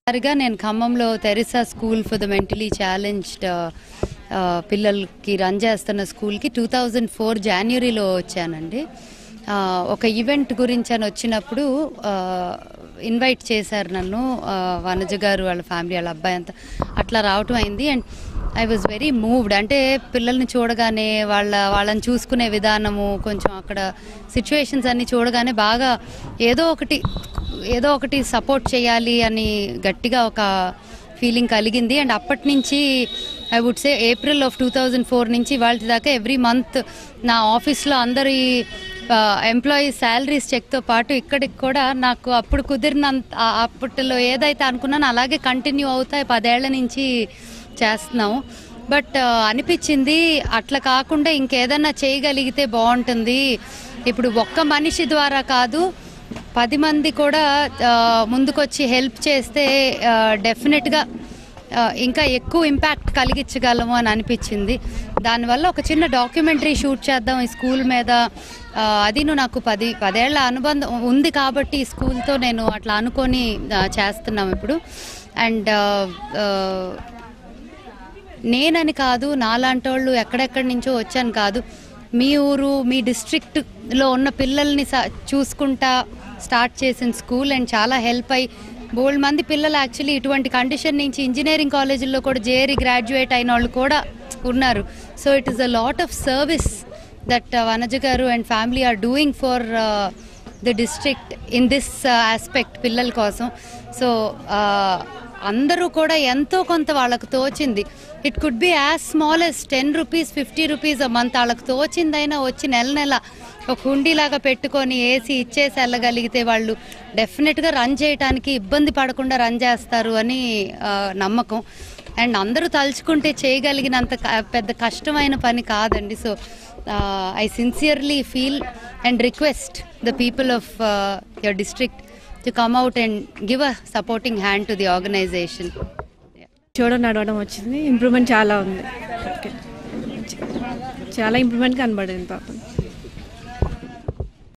సరిగా నేను ఖమ్మంలో Teresa school for the mentally challenged పిల్లలకి రన్ చేస్తున్న స్కూల్కి టూ థౌజండ్ ఫోర్ జనవరిలో వచ్చానండి ఆ, ఒక ఈవెంట్ గురించి అని వచ్చినప్పుడు ఇన్వైట్ చేశారు నన్ను ఆ, వనజ గారు వాళ్ళ ఫ్యామిలీ వాళ్ళ అబ్బాయి అంతా అట్లా రావటం అయింది and I was very moved అంటే పిల్లల్ని చూడగానే వాళ్ళ వాళ్ళని చూసుకునే విధానము కొంచెం అక్కడ సిచ్యువేషన్స్ అన్ని చూడగానే బాగా ఏదో ఒకటి ఏదో ఒకటి సపోర్ట్ చేయాలి అని గట్టిగా ఒక ఫీలింగ్ కలిగింది అండ్ అప్పటి నుంచి I would say April of two thousand four నుంచి వాళ్ళ దాకా ఎవ్రీ మంత్ నా ఆఫీస్లో అందరి ఎంప్లాయీస్ శాలరీస్ చెక్తో పాటు ఇక్కడికి కూడా నాకు అప్పుడు కుదిరినంత ఆ- అప్పట్లో ఏదైతే అనుకున్నానో అలాగే కంటిన్యూ అవుతాయి పదేళ్ల నుంచి చేస్తున్నాము బట్ అనిపించింది అట్లా కాకుండా ఇంకేదన్నా చేయగలిగితే బాగుంటుంది ఇప్పుడు ఒక్క మనిషి ద్వారా కాదు పది మంది కూడా ఆ, ముందుకొచ్చి హెల్ప్ చేస్తే డెఫినెట్గా ఇంకా ఎక్కువ ఇంపాక్ట్ కలిగించగలము అని అనిపించింది దానివల్ల ఒక చిన్న డాక్యుమెంటరీ షూట్ చేద్దాం ఈ స్కూల్ మీద ఆ, అది నువ్వు నాకు పది పదేళ్ల అనుబంధం ఉంది కాబట్టి ఈ స్కూల్తో నేను అట్లా అనుకొని ఆ, చేస్తున్నాం ఇప్పుడు అండ్ నేనని కాదు నాలాంటి వాళ్ళు ఎక్కడెక్కడి నుంచో వచ్చాను కాదు మీ ఊరు మీ డిస్ట్రిక్ట్లో ఉన్న పిల్లల్ని స- చూసుకుంటా స్టార్ట్ చేసిన స్కూల్ అండ్ చాలా హెల్ప్ అయ్యి బోల్డ్ మంది పిల్లలు యాక్చువల్లీ ఇటువంటి కండిషన్ నుంచి ఇంజనీరింగ్ కాలేజీల్లో కూడా చేరి గ్రాడ్యుయేట్ అయిన వాళ్ళు కూడా ఉన్నారు so it is a lot of service that Vanaja గారు and family are doing for the district in this aspect పిల్లల కోసం సో అందరూ కూడా ఎంతో కొంత వాళ్ళకు తోచింది it could be as small as ten rupees fifty rupees a month వాళ్ళకి తోచిందైనా వచ్చి నెల నెల ఒక హుండీలాగా పెట్టుకొని ఏసీ ఇచ్చేసి వెళ్ళగలిగితే వాళ్ళు డెఫినెట్గా రన్ చేయడానికి ఇబ్బంది పడకుండా రన్ చేస్తారు అని ఆ, నమ్మకం అండ్ అందరూ తలుచుకుంటే చేయగలిగినంత క- పెద్ద కష్టమైన పని కాదండి so I sincerely feel and request the people of your district to come out and give a supporting hand to the organisation చూడడం నడవడం వచ్చింది ఇంప్రూవ్మెంట్ చాలా ఉంది ఓకే చాలా ఇంప్రూవ్మెంట్ కనబడింది పాపం